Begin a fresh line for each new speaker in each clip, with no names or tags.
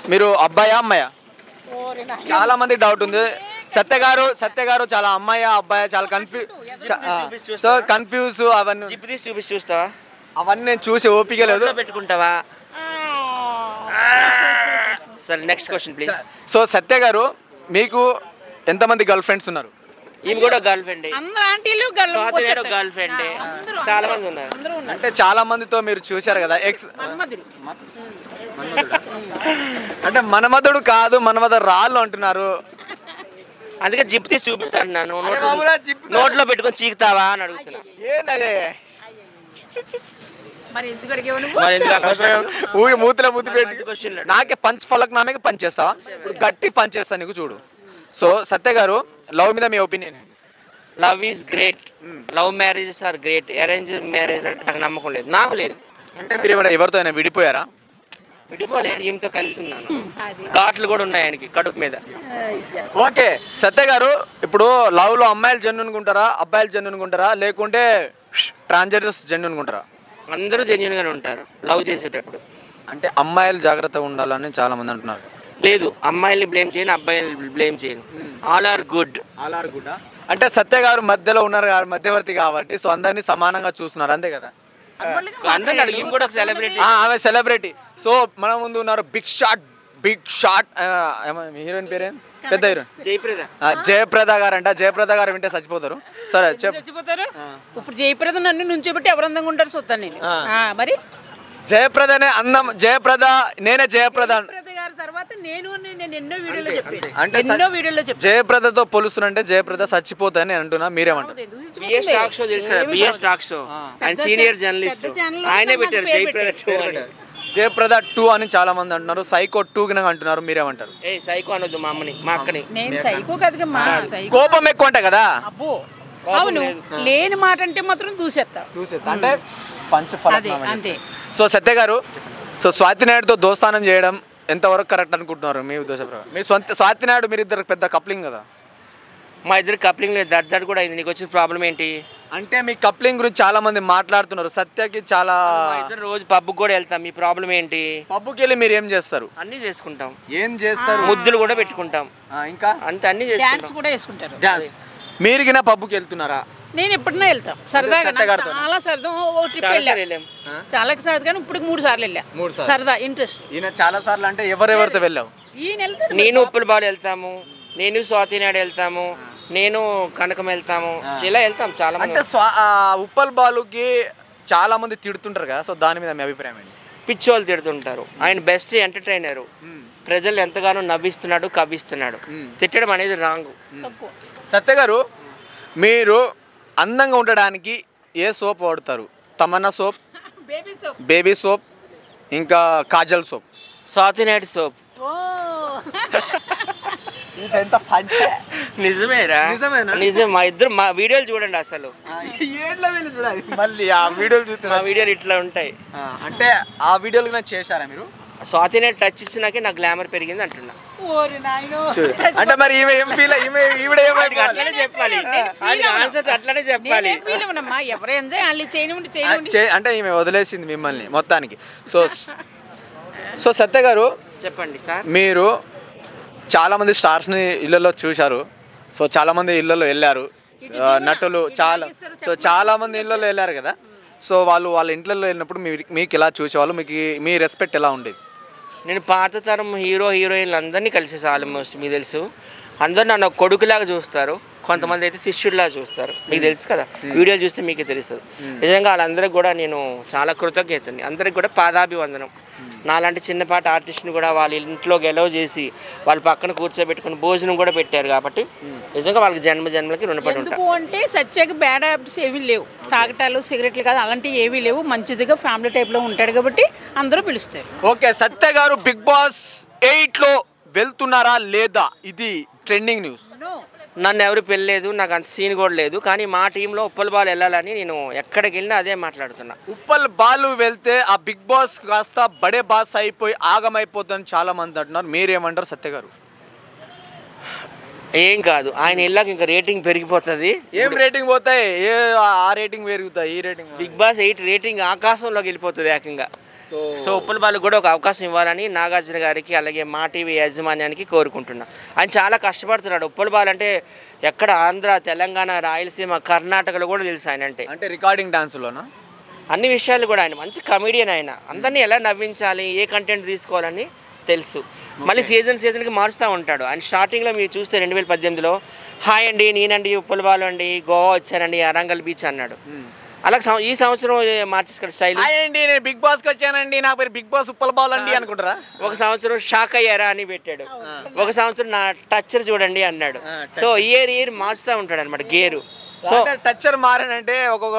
మీరు అబ్బాయా అమ్మాయా చాలా మంది డౌట్ ఉంది సత్య గారు సత్య గారు చాలా అమ్మాయా అబ్బాయా చాలా కన్ఫ్యూజ్ సో కన్ఫ్యూజ్ అవన్నీ
జిప్ తీసి చూపిస్తే చూస్తావా
అవన్నీ నేను చూసి ఓపిక లేదు
నోట్లో పెట్టుకుంటావా సరే next question please
so Satya garu మీకు ఎంతమంది గర్ల్ ఫ్రెండ్స్ ఉన్నారు
ఈమె కూడా గర్ల్ ఫ్రెండ్
అందరు ఆంటీలు girl
Swathi Naidu girlfriend చాలా మంది ఉన్నారు
అందరూ ఉన్నారు
అంటే చాలా మందితో మీరు చూశారు కదా ఎక్స్
మన్మధుడు
అంటే మనమధుడు కాదు మనమధ రాళ్ళు అంటున్నారు
అందుకే జిప్ తీసి చూపిస్తాను నన్ను
అరే బాబురా, జిప్
నోట్లో పెట్టుకొని చీకుతావా అని అడుగుతున్నా
ఏంటదే
మరి ఎందుకు అడిగేవు నువ్వు
మరి ఎందుకు ఆ question?
ఊగి మూతిలో మూతి
మంచి
పెట్టి
question లేదు.
నాకే పంచ్ ఫలక్ నామే పంచ్ చేస్తావా ఇప్పుడు గట్టి పంచ్ చేస్తా నీకు చూడు సో సత్య గారు లవ్ మీద మీ opinion
love is great love marriages are great arrange marriage అంటే నాకు నమ్మకం లేదు నాకు లేదు
అంటే మీరు ఏమైనా ఎవరితో అయినా విడిపోయారా
విడిపోలేదు ఈమెతో కలిసి ఉన్నాను ఘాట్లు కూడా ఉన్నాయి ఆయనకి కడుపు మీద
ఓకే సత్య గారు ఇప్పుడు లవ్ లో అమ్మాయిలు జెన్యున్ ఉంటారా అబ్బాయిలు జెన్యున్ ఉంటారా లేకుంటే ట్రాన్స్జెండర్స్ జెన్యున్ ఉంటారా
అందరూ జెన్యున్ గానే ఉంటారు లవ్ చేసేటప్పుడు
అంటే అమ్మాయిలు జాగ్రత్తగా ఉండాలని చాలా మంది అంటున్నారు
లేదు అమ్మాయిల్ని బ్లేమ్ చేయను అబ్బాయిల్ని బ్లేమ్ చేయను ఆల్ ఆర్ గుడ్
అలార్ కూడా అంటే సత్య గారు మధ్యలో ఉన్నారు కాబట్టి మధ్యవర్తి కాబట్టి సో అందరినీ సమానంగా చూస్తున్నారు అంతే కదా
అందరిని అడిగి ఈమె కూడా ఒక సెలబ్రిటీ
ఆ, ఆమె సెలబ్రిటీ సో మన ముందు ఉన్నారు big shot big shot heroine పేరేం పెద్ద హీరోయిన్
జయప్రద
ఆ, జయప్రద గారు అంట జయప్రద గారు వింటే చచ్చిపోతారు సరే చెప్
చచ్చిపోతారు ఇప్పుడు జయప్రద నన్ను నుంచోబెట్టి ఎవరు అందంగా ఉంటారు చూస్తాను నేను ఆ, మరి
జయప్రదనే అందం జయప్రద నేనే జయప్రద అన్-
జయప్రద గారి తర్వాత నేను నేను ఎన్నో వీడియోలో చెప్పాను
అంటే స-
ఎన్నో వీడియోలో చెప్పాను
జయప్రదతో పోలుస్తుంటే జయప్రద చచ్చిపోతాయని నేను అంటున్నా మీరేమంటారు
ఎందుకు చచ్చిపోతుంది?
బిఎస్ టాక్ షో తెలుసు కదా
ఏమి
బిఎస్
రాదు.
టాక్ షో ఆయన
పెద్ద
సీనియర్
ఛానల్
జర్నలిస్ట్
పెద్ద ఛానల్
ఆయనే
నాకు
పెట్టారు
పేరు
జయప్రద
పెట్టారు.
టూ అని
జయప్రద టూ అని చాలా మంది అంటున్నారు సైకో టూ గిన అంటున్నారు మీరేమంటారు
ఏ సైకో అనొద్దు మా అమ్మని మా అక్కని
నేను సైకో కదగా మా సైకో
కోపం ఎక్కువ ఉంటాయి కదా
అబ్బో అవును లేని మాట అంటే మాత్రం దూసేస్తా
చూసే అంటే పంచ
అదే అంతే
సో సత్య గారు సో స్వాతి నాయుడుతో దోస్తానం చేయడం ఎంతవరకు కరెక్ట్ అనుకుంటున్నారు మీ ఉద్దేశ ప్రకారం మీ సొంత స్వాతి నాయుడు మీరు ఇద్దరు పెద్ద కప్లింగ్ కదా
మా ఇద్దరు కప్లింగ్ లేదు దడ్ దడ్ కూడా అయింది నీకు వచ్చిన ప్రాబ్లం ఏంటి
అంటే మీ కప్లింగ్ గురించి చాలా మంది మాట్లాడుతున్నారు సత్యకి చాలా
మా ఇద్దరు రోజు పబ్కి కూడా వెళ్తాం మీ ప్రాబ్లం ఏంటి
పబ్బుకి వెళ్ళి మీరు ఏం చేస్తారు
అన్నీ చేసుకుంటాం
ఏం చేస్తారు
ముద్దులు కూడా పెట్టుకుంటాం
ఆ, ఇంకా
అంతే అన్నీ
డాన్స్
చేసుకుంటాం
కూడా వేసుకుంటారు
డాన్స్ మీరు గిన పబ్బుకి వెళ్తున్నారా
నేను ఎప్పుడైనా వెళ్తాం సరదాగా
సత్య
నాకు
గారితో?
చాలా సరదా ఓ ట్రిప్
చాలా
వెళ్ళా
సార్లు వెళ్ళాం
చాలా సరదా కానీ ఇప్పుడు మూడు సార్లు వెళ్ళా
మూడు సార్లు.
సరదా ఇంట్రెస్ట్
ఈయన చాలా సార్లు అంటే ఎవరెవరితో వెళ్ళావు
ఈయన వెళ్తాడు
నేను ఉప్పుల బాలు వెళ్తాము నేను స్వాతి నాయుడు వెళ్తాము నేను కనకం వెళ్తాము ఇలా వెళ్తాం చాలా మంది
అంటే స్వా ఆ, ఉప్పల్ బాలుకి చాలా మంది తిడుతుంటారు కదా సో దాని మీద మీ అభిప్రాయం ఏంటి
పిచ్చోళ్ళు తిడుతుంటారు ఆయన బెస్ట్ ఎంటర్టైనర్ ప్రజలు ఎంతగానో నవ్విస్తున్నాడు కవ్విస్తున్నాడు తిట్టడం అనేది రాంగ్
తక్కువ
సత్య గారు మీరు అందంగా ఉండడానికి ఏ సోప్ వాడతారు Tamannaah soap
baby soap
baby soap ఇంకా కాజల్ సోప్
స్వాతి నాయుడు సోప్
ఓ
ఎంత
నిజమేరా
నిజమేనా?
నిజం మా ఇద్దరు మా వీడియోలు చూడండి అసలు
చూడాలి మళ్ళీ ఆ వీడియోలు
మా
చూస్తున్నా
వీడియోలు ఇట్లా ఉంటాయి
అంటే ఆ వీడియోలు కూడా చేశారా మీరు
స్వాతి నాయుడు టచ్ ఇచ్చినాకే నా గ్లామర్ పెరిగింది అంటున్నా
ఓరి నాయనో
అంటే మరి ఈమె ఏం ఫీల్ ఈమె ఈవిడ
వాడికి
ఏమైపోవాలి
అట్లనే చెప్పాలి
నేను feel
వాడికి
అవ్వను.
ఆన్సర్స్ అట్లనే చెప్పాలి
నేనేం ఫీల్ అవ్వనమ్మా ఎవరు ఎంజాయ్ వాళ్ళు చేయనివ్వండి
ఆ,
చేయనివ్వండి
చే- అంటే ఈమె వదిలేసింది మిమ్మల్ని మొత్తానికి సో సో సత్య గారు
చెప్పండి సార్
మీరు చాలామంది స్టార్స్ని ఇళ్ళలో చూశారు సో చాలామంది ఇళ్ళలో వెళ్ళారు ఆ, నటులు చాలా సో చాలామంది ఇళ్ళలో వెళ్ళారు కదా సో వాళ్ళు వాళ్ళ ఇంట్లలో వెళ్ళినప్పుడు మీ- మీకు ఎలా చూసేవాళ్ళు మీకు మీ రెస్పెక్ట్ ఎలా ఉండేది
నేను పాత తరం హీరో హీరోయిన్లు అందరినీ కలిసేసి ఆల్మోస్ట్ మీకు తెలుసు అందరు నన్ను ఒక కొడుకులాగా చూస్తారు కొంతమంది అయితే శిష్యుడిలాగా చూస్తారు మీకు తెలుసు కదా వీడియోలు చూస్తే మీకే తెలుస్తుంది నిజంగా వాళ్ళందరికీ కూడా నేను చాలా కృతజ్ఞతని అందరికి కూడా పాదాభివందనం నాలాంటి చిన్నపాటి ఆర్టిస్ట్ని కూడా వాళ్ళ ఇంట్లో గెలవ చేసి వాళ్ళ పక్కన కూర్చోబెట్టుకుని భోజనం కూడా పెట్టారు కాబట్టి నిజంగా వాళ్ళకి జన్మ జన్మలకి రుణపడి ఉంటాను
ఎందుకు అంటే సత్యకి బ్యాడ్ హ్యాబిట్స్ ఏమీ లేవు తాగటాలు సిగరెట్లు కాదు అలాంటివి ఏమీ లేవు మంచిదిగా ఫ్యామిలీ టైప్లో ఉంటాడు కాబట్టి అందరూ పిలుస్తారు
ఓకే సత్య గారు బిగ్ బాస్ ఎయిట్లో వెళ్తున్నారా లేదా ఇది ట్రెండింగ్ న్యూస్
నన్ను ఎవరు పెళ్ళలేదు నాకు అంత సీన్ కూడా లేదు కానీ మా టీంలో ఉప్పల బాల్ వెళ్ళాలని నేను ఎక్కడికి వెళ్ళినా అదే మాట్లాడుతున్నా
ఉప్పల్ బాలు వెళ్తే ఆ బిగ్ బాస్ కాస్త బడే బాస్ అయిపోయి ఆగమైపోతుందని చాలా మంది అంటున్నారు మీరేమంటారు సత్య గారు
ఏం కాదు ఆయన వెళ్ళాక ఇంకా రేటింగ్ పెరిగిపోతుంది
ఏం రేటింగ్ పోతాయి ఏ ఆ రేటింగ్ పెరుగుతాయి ఈ rating
Big Boss eight rating ఆకాశంలోకి వెళ్ళిపోతుంది ఏకంగా
సో
సో ఉప్పల్ బాలు కూడా ఒక అవకాశం ఇవ్వాలని నాగార్జున గారికి అలాగే మా టీవీ యాజమాన్యానికి కోరుకుంటున్నా ఆయన చాలా కష్టపడుతున్నాడు ఉప్పల్ బాలు అంటే ఎక్కడ ఆంధ్ర తెలంగాణ రాయలసీమ కర్ణాటకలో కూడా తెలుసు ఆయన అంటే
అంటే రికార్డింగ్ డాన్స్లోనా
అన్ని విషయాలు కూడా ఆయన మంచి కమెడియన్ ఆయన అందరినీ ఎలా నవ్వించాలి ఏ కంటెంట్ తీసుకోవాలని తెలుసు మళ్ళీ సీజన్ సీజన్కి మారుస్తూ ఉంటాడు ఆయన స్టార్టింగ్లో మీరు చూస్తే రెండు వేల పద్దెనిమిదిలో హాయ్ అండి నేనండి ఉప్పలబాలు అండి గోవా వచ్చానండి అరంగల్ బీచ్ అన్నాడు అలాగే సం- ఈ సంవత్సరం మార్చేసుకాడు స్టైల్
అండి నేను బిగ్ బాస్కి వచ్చానండి నా పేరు బిగ్ బాస్ ఉప్పల బాల్ అండి అనుకుంటారా
ఒక సంవత్సరం షాక్ అయ్యారా అని పెట్టాడు ఒక సంవత్సరం నా టచ్చర్ చూడండి అన్నాడు సో ఇయర్ ఇయర్ మార్చుతూ ఉంటాడు అనమాట గేరు సో
సో టచ్చర్ మారానంటే ఒక్కొక్క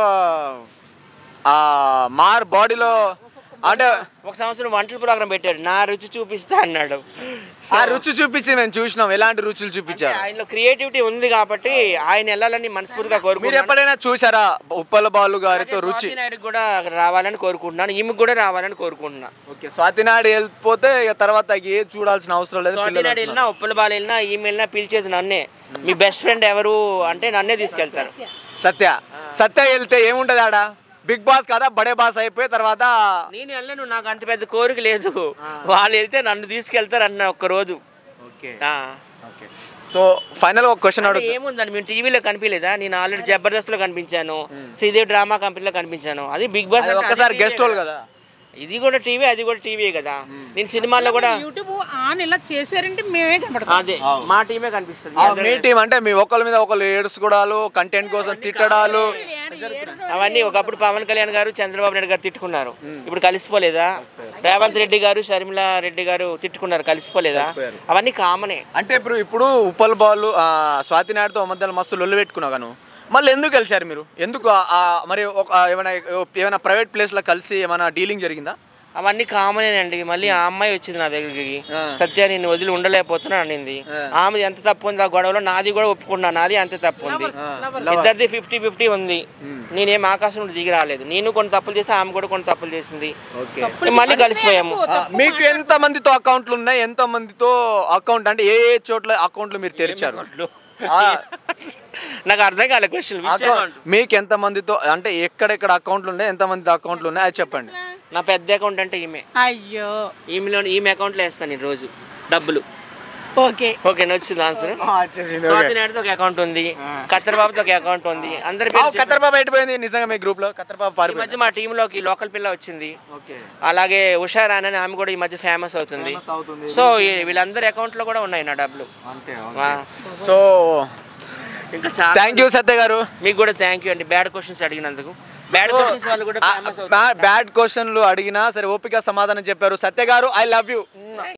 ఆ మార్ బాడీలో అంటే
ఒక సంవత్సరం వంటల ప్రోగ్రామ్ పెట్టాడు నా రుచి చూపిస్తా అన్నాడు
ఆ రుచి చూపించి మేము చూసినాం ఎలాంటి రుచులు చూపించారు
ఆయనలో క్రియేటివిటీ ఉంది కాబట్టి ఆయన వెళ్ళాలని మనస్ఫూర్తిగా
మీరు
కోరుకుంటున్నాను
ఎప్పుడైనా చూసారా ఉప్పల బాలు గారితో రుచి
స్వాతి నాయుడు కూడా రావాలని కోరుకుంటున్నాను ఈమెకు కూడా రావాలని కోరుకుంటున్నా
ఓకే స్వాతినాడు వెళ్ళిపోతే ఇక తర్వాత ఏ చూడాల్సిన అవసరం లేదు
స్వాతి
పిల్లలు
నాయుడు వెళ్ళినా ఉప్పల బాలు వెళ్ళినా ఈమె వెళ్ళినా పిలిచేది నన్నే మీ బెస్ట్ ఫ్రెండ్ ఎవరు అంటే నన్నే తీసుకెళ్తారు
సత్య సత్య వెళ్తే ఏముంటది ఆడ బిగ్ బాస్ కదా బడే బాస్ అయిపోయి తర్వాత
నేను వెళ్ళను నాకు అంత పెద్ద కోరిక లేదు వాళ్ళు వెళ్తే నన్ను తీసుకెళ్తారు అన్న ఒక్క రోజు
ఓకే
ఆ.
ఓకే సో ఫైనల్ ఒక క్వశ్చన్
అంటే
అడుగుతా
ఏముందండి మేము టీవీలో కనిపించలేదా నేను ఆల్రెడీ జబర్దస్త్లో కనిపించాను శ్రీదేవి డ్రామా కంపెనీలో కనిపించాను అది బిగ్ బాస్
అది
అంటే
ఒక్కసారి
అది
గెస్ట్
టీవీ
రోల్ కదా
ఇది కూడా టీవీ అది కూడా టీవీ కదా నేను సినిమాల్లో కూడా
యూట్యూబ్ ఆన్ ఇలా చేశారంటే మేమే కనపడతాం
అదే మా టీమే కనిపిస్తుంది
ఆ, మీ టీం అంటే మీ ఒకళ్ళ మీద ఒకళ్ళు ఏడుచుకోవడాలు కంటెంట్ కోసం తిట్టడాలు
అవన్నీ ఒకప్పుడు పవన్ కళ్యాణ్ గారు చంద్రబాబు నాయుడు గారు తిట్టుకున్నారు ఇప్పుడు కలిసిపోలేదా రేవంత్ రెడ్డి గారు షర్మిల రెడ్డి గారు తిట్టుకున్నారు కలిసిపోలేదా అవన్నీ కామనే
అంటే ఇప్పుడు ఇప్పుడు ఉప్పల్ బాల్ స్వాతి నాయుడుతో మధ్యలో మస్తు లొల్లు పెట్టుకున్నావు గాను మళ్ళీ ఎందుకు కలిశారు మీరు ఎందుకు ఆ- ఆ మరి ఒక ఆ ఏమైనా ఏమైనా ప్రైవేట్ ప్లేస్లో కలిసి ఏమైనా డీలింగ్ జరిగిందా
అవన్నీ కామనేనండి మళ్ళీ ఆ అమ్మాయి వచ్చింది నా దగ్గరికి సత్య నేను వదిలి ఉండలేకపోతున్నా అనింది ఆమెది ఎంత తప్పు ఉంది ఆ గొడవలో నాది కూడా ఒప్పుకున్నా నాది అంత తప్పు ఉంది ఇద్దరిది ఫిఫ్టీ ఫిఫ్టీ ఉంది నేనేం ఆకాశం నుండి దిగి రాలేదు నేను కొన్ని తప్పులు చేస్తే ఆమె కూడా కొన్ని తప్పులు చేసింది మళ్ళీ కలిసిపోయాము
ఆ, మీకు ఎంత మందితో అకౌంట్లు ఉన్నాయి ఎంత మందితో అకౌంట్ అంటే ఏ ఏ చోట్ల అకౌంట్లు మీరు తెరిచారు ఆ,
నాకు అర్థం కాలే క్వశ్చన్
అకౌంట్ మీకు ఎంత మందితో అంటే ఎక్కడెక్కడ అకౌంట్లు ఉన్నాయి ఎంత మంది అకౌంట్లు ఉన్నాయి అది చెప్పండి
నా పెద్ద అకౌంట్ అంటే ఈమె
అయ్యో
ఈమెలో ఈమె అకౌంట్లో వేస్తాను నేను రోజు డబ్బులు
ఓకే
ఓకే వచ్చింది ఆన్సర్ స్వాతి నాయుడుతో ఒక అకౌంట్ ఉంది కత్తర్ బాబుతో ఒక అకౌంట్ ఉంది అందరి పేరు చెప్పు.
కత్తర్ బాబు అయిపోయింది నిజంగా మీ గ్రూప్ లో కత్తర్ బాబు
ఈ
పారిపోయింది
మధ్య మా టీంలోకి లోకల్ పిల్ల వచ్చింది
ఓకే
అలాగే ఉషా రాణి అని ఆమె కూడా ఈ మధ్య ఫేమస్ అవుతుంది
అవుతుంది.
సో ఈ- వీళ్ళందరి అకౌంట్లో కూడా ఉన్నాయి నా డబ్బులు
అంతే
వా.
సో
ఇంకా చాలా
థ్యాంక్ యూ సత్య గారు
మీకు కూడా థ్యాంక్ యూ అండి బ్యాడ్ క్వశ్చన్స్ అడిగినందుకు బ్యాడ్ క్వశ్చన్స్ వాళ్ళు కూడా ఫేమస్ అవుతుంది
బ్యాడ్ క్వశ్చన్లు అడిగినా సరే ఓపిక సమాధానం చెప్పారు సత్య గారు ఐ లవ్ యూ